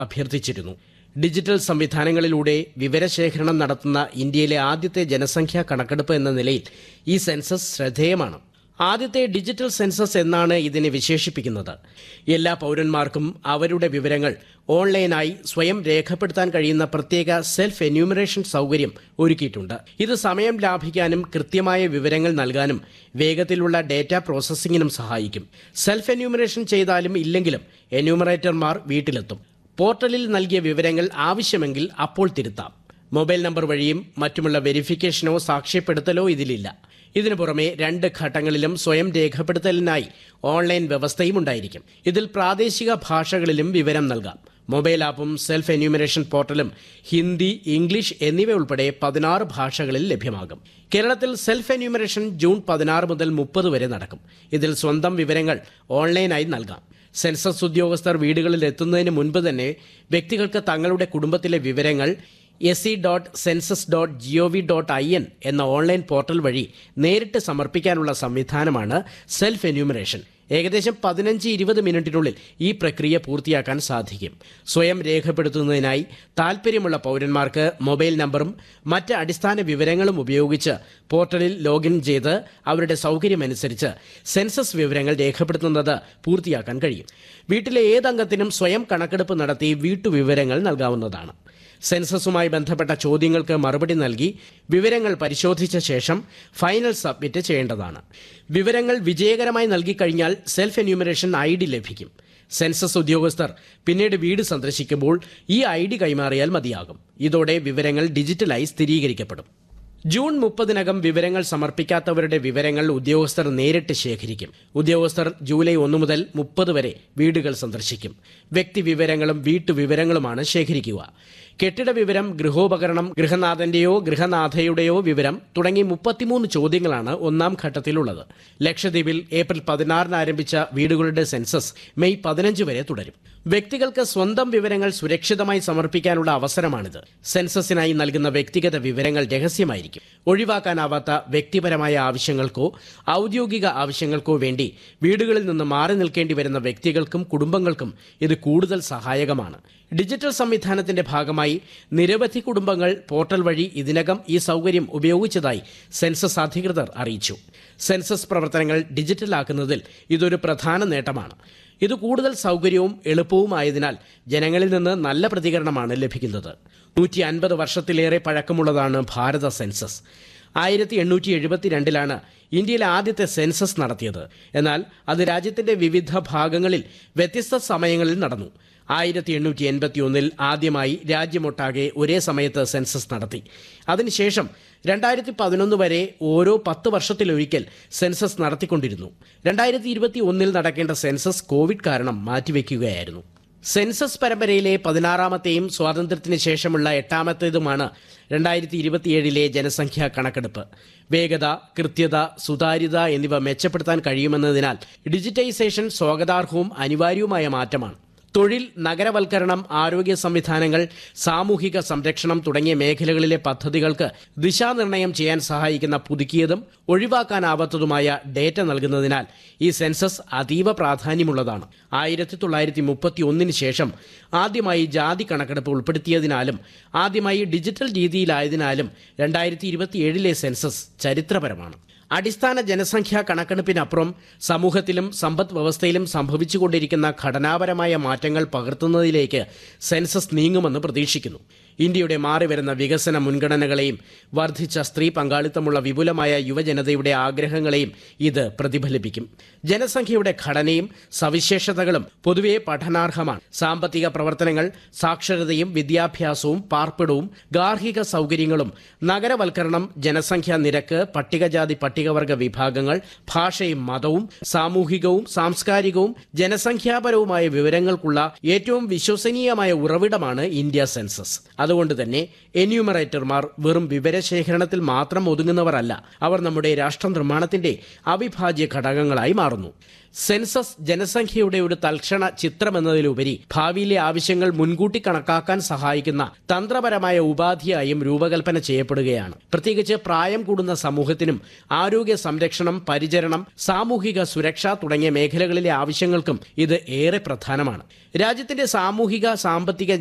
അഭ്യർത്ഥിച്ചിരുന്നു digital സംവിധാനങ്ങളിലൂടെ വിവരശേഖരണം നടത്തുന്ന ഇന്ത്യയിലെ ആദ്യത്തെ ജനസംഖ്യാ കണക്കെടുപ്പ് എന്ന നിലയിൽ ഈ സെൻസസ് ശ്രദ്ധേയമാണ് ആദ്യത്തെ ഡിജിറ്റൽ സെൻസസ് എന്നാണ് ഇതിനെ വിശേഷിപ്പിക്കുന്നത് എല്ലാ പൗരന്മാർക്കും അവരുടെ വിവരങ്ങൾ ഓൺലൈനായി സ്വയം രേഖപ്പെടുത്താൻ കഴിയുന്ന പ്രത്യേക സെൽഫ് എന്യൂമറേഷൻ സൗകര്യം ഒരുക്കിയിട്ടുണ്ട് ഇത് സമയം ലാഭിക്കാനും കൃത്യമായ വിവരങ്ങൾ നൽകാനും വേഗത്തിലുള്ള ഡേറ്റ പ്രോസസ്സിംഗിനും സഹായിക്കും സെൽഫ് എന്യൂമറേഷൻ ചെയ്താലും ഇല്ലെങ്കിലും എന്യൂമറേറ്റർമാർ വീട്ടിലെത്തും പോർട്ടലിൽ നൽകിയ വിവരങ്ങൾ ആവശ്യമെങ്കിൽ അപ്പോൾ തിരുത്താം മൊബൈൽ നമ്പർ വഴിയും മറ്റുമുള്ള വെരിഫിക്കേഷനോ സാക്ഷ്യപ്പെടുത്തലോ ഇതിലില്ല ഇതിനു പുറമെ രണ്ട് ഘട്ടങ്ങളിലും സ്വയം രേഖപ്പെടുത്തലിനായി ഓൺലൈൻ വ്യവസ്ഥയും ഉണ്ടായിരിക്കും ഇതിൽ പ്രാദേശിക ഭാഷകളിലും വിവരം നൽകാം മൊബൈൽ ആപ്പും സെൽഫ് എന്യൂമറേഷൻ പോർട്ടലും ഹിന്ദി ഇംഗ്ലീഷ് എന്നിവ ഉൾപ്പെടെ പതിനാറ് ഭാഷകളിൽ ലഭ്യമാകും കേരളത്തിൽ സെൽഫ് എന്യൂമറേഷൻ ജൂൺ പതിനാറ് മുതൽ മുപ്പത് വരെ നടക്കും ഇതിൽ സ്വന്തം വിവരങ്ങൾ ഓൺലൈനായി നൽകാം സെൻസസ് ഉദ്യോഗസ്ഥർ വീടുകളിൽ എത്തുന്നതിന് മുൻപ് തന്നെ വ്യക്തികൾക്ക് തങ്ങളുടെ കുടുംബത്തിലെ വിവരങ്ങൾ S C dot census dot G O V dot I N എന്ന ഓൺലൈൻ പോർട്ടൽ വഴി നേരിട്ട് സമർപ്പിക്കാനുള്ള സംവിധാനമാണ് സെൽഫ് എന്യൂമറേഷൻ ഏകദേശം പതിനഞ്ച് ഇരുപത് മിനിറ്റിനുള്ളിൽ ഈ പ്രക്രിയ പൂർത്തിയാക്കാൻ സാധിക്കും സ്വയം രേഖപ്പെടുത്തുന്നതിനായി താൽപ്പര്യമുള്ള പൗരന്മാർക്ക് മൊബൈൽ നമ്പറും മറ്റ് അടിസ്ഥാന വിവരങ്ങളും ഉപയോഗിച്ച് പോർട്ടലിൽ ലോഗിൻ ചെയ്ത് അവരുടെ സൗകര്യമനുസരിച്ച് സെൻസസ് വിവരങ്ങൾ രേഖപ്പെടുത്തുന്നത് പൂർത്തിയാക്കാൻ കഴിയും വീട്ടിലെ ഏതംഗത്തിനും സ്വയം കണക്കെടുപ്പ് നടത്തി വീട്ടുവിവരങ്ങൾ നൽകാവുന്നതാണ് സെൻസസുമായി ബന്ധപ്പെട്ട ചോദ്യങ്ങൾക്ക് മറുപടി നൽകി വിവരങ്ങൾ പരിശോധിച്ച ശേഷം ഫൈനൽ സബ്മിറ്റ് ചെയ്യേണ്ടതാണ് വിവരങ്ങൾ വിജയകരമായി നൽകിക്കഴിഞ്ഞാൽ സെൽഫ് എന്യൂമറേഷൻ ഐ ഡി ലഭിക്കും സെൻസസ് ഉദ്യോഗസ്ഥർ പിന്നീട് വീട് സന്ദർശിക്കുമ്പോൾ ഈ ഐ ഡി കൈമാറിയാൽ മതിയാകും ഇതോടെ വിവരങ്ങൾ ഡിജിറ്റലായി സ്ഥിരീകരിക്കപ്പെടും ജൂൺ മുപ്പതിനകം വിവരങ്ങൾ സമർപ്പിക്കാത്തവരുടെ വിവരങ്ങൾ ഉദ്യോഗസ്ഥർ നേരിട്ട് ശേഖരിക്കും ഉദ്യോഗസ്ഥർ ജൂലൈ ഒന്ന് മുതൽ മുപ്പത് വരെ വീടുകൾ സന്ദർശിക്കും വ്യക്തി വിവരങ്ങളും വീട്ടുവിവരങ്ങളുമാണ് ശേഖരിക്കുക കെട്ടിട വിവരം ഗൃഹോപകരണം ഗൃഹനാഥന്റെയോ ഗൃഹനാഥയുടെയോ വിവരം തുടങ്ങി മുപ്പത്തിമൂന്ന് ചോദ്യങ്ങളാണ് ഒന്നാം ഘട്ടത്തിലുള്ളത് ലക്ഷദ്വീപിൽ ഏപ്രിൽ പതിനാറിന് ആരംഭിച്ച വീടുകളുടെ സെൻസസ് മെയ് പതിനഞ്ച് വരെ തുടരും വ്യക്തികൾക്ക് സ്വന്തം വിവരങ്ങൾ സുരക്ഷിതമായി സമർപ്പിക്കാനുള്ള അവസരമാണിത് സെൻസസിനായി നൽകുന്ന വ്യക്തിഗത വിവരങ്ങൾ രഹസ്യമായിരിക്കും ഒഴിവാക്കാനാവാത്ത വ്യക്തിപരമായ ആവശ്യങ്ങൾക്കോ ഔദ്യോഗിക ആവശ്യങ്ങൾക്കോ വേണ്ടി വീടുകളിൽ നിന്ന് മാറി നിൽക്കേണ്ടി വരുന്ന വ്യക്തികൾക്കും കുടുംബങ്ങൾക്കും ഇത് കൂടുതൽ സഹായകമാണ് ഡിജിറ്റൽ സംവിധാനത്തിന്റെ ഭാഗമായി നിരവധി കുടുംബങ്ങൾ പോർട്ടൽ വഴി ഇതിനകം ഈ സൗകര്യം ഉപയോഗിച്ചതായി സെൻസസ് അധികൃതർ അറിയിച്ചു സെൻസസ് പ്രവർത്തനങ്ങൾ ഡിജിറ്റലാക്കുന്നതിൽ ഇതൊരു പ്രധാന നേട്ടമാണ് ഇത് കൂടുതൽ സൗകര്യവും എളുപ്പവുമായതിനാൽ ജനങ്ങളിൽ നിന്ന് നല്ല പ്രതികരണമാണ് ലഭിക്കുന്നത് നൂറ്റി അൻപത് വർഷത്തിലേറെ പഴക്കമുള്ളതാണ് ഭാരത സെൻസസ് ആയിരത്തി എണ്ണൂറ്റി എഴുപത്തിരണ്ടിലാണ് ഇന്ത്യയിലെ ആദ്യത്തെ സെൻസസ് നടത്തിയത് എന്നാൽ അത് രാജ്യത്തിന്റെ വിവിധ ഭാഗങ്ങളിൽ വ്യത്യസ്ത സമയങ്ങളിൽ നടന്നു ആയിരത്തി എണ്ണൂറ്റി എൺപത്തി ഒന്നിൽ ആദ്യമായി രാജ്യമൊട്ടാകെ ഒരേ സമയത്ത് സെൻസസ് നടത്തി അതിനുശേഷം രണ്ടായിരത്തി പതിനൊന്ന് വരെ ഓരോ പത്ത് വർഷത്തിലൊരിക്കൽ സെൻസസ് നടത്തിക്കൊണ്ടിരുന്നു രണ്ടായിരത്തി ഇരുപത്തി ഒന്നിൽ നടക്കേണ്ട സെൻസസ് കോവിഡ് കാരണം മാറ്റിവെക്കുകയായിരുന്നു സെൻസസ് പരമ്പരയിലെ പതിനാറാമത്തെയും സ്വാതന്ത്ര്യത്തിന് ശേഷമുള്ള എട്ടാമത്തേതുമാണ് രണ്ടായിരത്തി ഇരുപത്തിയേഴിലെ ജനസംഖ്യാ കണക്കെടുപ്പ് വേഗത കൃത്യത സുതാര്യത എന്നിവ മെച്ചപ്പെടുത്താൻ കഴിയുമെന്നതിനാൽ ഡിജിറ്റൈസേഷൻ സ്വാഗതാർഹവും അനിവാര്യവുമായ മാറ്റമാണ് തൊഴിൽ നഗരവൽക്കരണം ആരോഗ്യ സംവിധാനങ്ങൾ സാമൂഹിക സംരക്ഷണം തുടങ്ങിയ മേഖലകളിലെ പദ്ധതികൾക്ക് ദിശാനിർണയം ചെയ്യാൻ സഹായിക്കുന്ന പുതുക്കിയതും ഒഴിവാക്കാനാവാത്തതുമായ ഡേറ്റ നൽകുന്നതിനാൽ ഈ സെൻസസ് അതീവ പ്രാധാന്യമുള്ളതാണ് ആയിരത്തി തൊള്ളായിരത്തി മുപ്പത്തി ഒന്നിന് ശേഷം ആദ്യമായി ജാതി കണക്കെടുപ്പ് ഉൾപ്പെടുത്തിയതിനാലും ആദ്യമായി ഡിജിറ്റൽ രീതിയിലായതിനാലും രണ്ടായിരത്തി ഇരുപത്തിയേഴിലെ സെൻസസ് ചരിത്രപരമാണ് അടിസ്ഥാന ജനസംഖ്യാ കണക്കെടുപ്പിനപ്പുറം സമൂഹത്തിലും സമ്പദ് വ്യവസ്ഥയിലും സംഭവിച്ചുകൊണ്ടിരിക്കുന്ന ഘടനാപരമായ മാറ്റങ്ങൾ പകർത്തുന്നതിലേക്ക് സെൻസസ് നീങ്ങുമെന്ന് പ്രതീക്ഷിക്കുന്നു ഇന്ത്യയുടെ മാറിവരുന്ന വികസന മുൻഗണനകളെയും വർദ്ധിച്ച സ്ത്രീ പങ്കാളിത്തമുള്ള വിപുലമായ യുവജനതയുടെ ആഗ്രഹങ്ങളെയും ഇത് പ്രതിഫലിപ്പിക്കും ജനസംഖ്യയുടെ ഘടനയും സവിശേഷതകളും പൊതുവെ പഠനാർഹമാണ് സാമ്പത്തിക പ്രവർത്തനങ്ങൾ സാക്ഷരതയും വിദ്യാഭ്യാസവും പാർപ്പിടവും ഗാർഹിക സൗകര്യങ്ങളും നഗരവൽക്കരണം ജനസംഖ്യാ നിരക്ക് പട്ടികജാതി പട്ടികവർഗ വിഭാഗങ്ങൾ ഭാഷയും മതവും സാമൂഹികവും സാംസ്കാരികവും ജനസംഖ്യാപരവുമായ വിവരങ്ങൾക്കുള്ള ഏറ്റവും വിശ്വസനീയമായ ഉറവിടമാണ് ഇന്ത്യ സെൻസസ് അതുകൊണ്ട് അതുകൊണ്ട് തന്നെ എന്യൂമറേറ്റർമാർ വെറും വിവരശേഖരണത്തിൽ മാത്രം ഒതുങ്ങുന്നവരല്ല അവർ നമ്മുടെ രാഷ്ട്ര നിർമ്മാണത്തിന്റെ അവിഭാജ്യ ഘടകങ്ങളായി മാറുന്നു സെൻസസ് ജനസംഖ്യയുടെ ഒരു തൽക്ഷണ ചിത്രമെന്നതിലുപരി ഭാവിയിലെ ആവശ്യങ്ങൾ മുൻകൂട്ടി കണക്കാക്കാൻ സഹായിക്കുന്ന തന്ത്രപരമായ ഉപാധിയായും രൂപകൽപ്പന ചെയ്യപ്പെടുകയാണ് പ്രത്യേകിച്ച് പ്രായം കൂടുന്ന സമൂഹത്തിനും ആരോഗ്യ സംരക്ഷണം പരിചരണം സാമൂഹിക സുരക്ഷ തുടങ്ങിയ മേഖലകളിലെ ആവശ്യങ്ങൾക്കും ഇത് ഏറെ പ്രധാനമാണ് രാജ്യത്തിന്റെ സാമൂഹിക സാമ്പത്തിക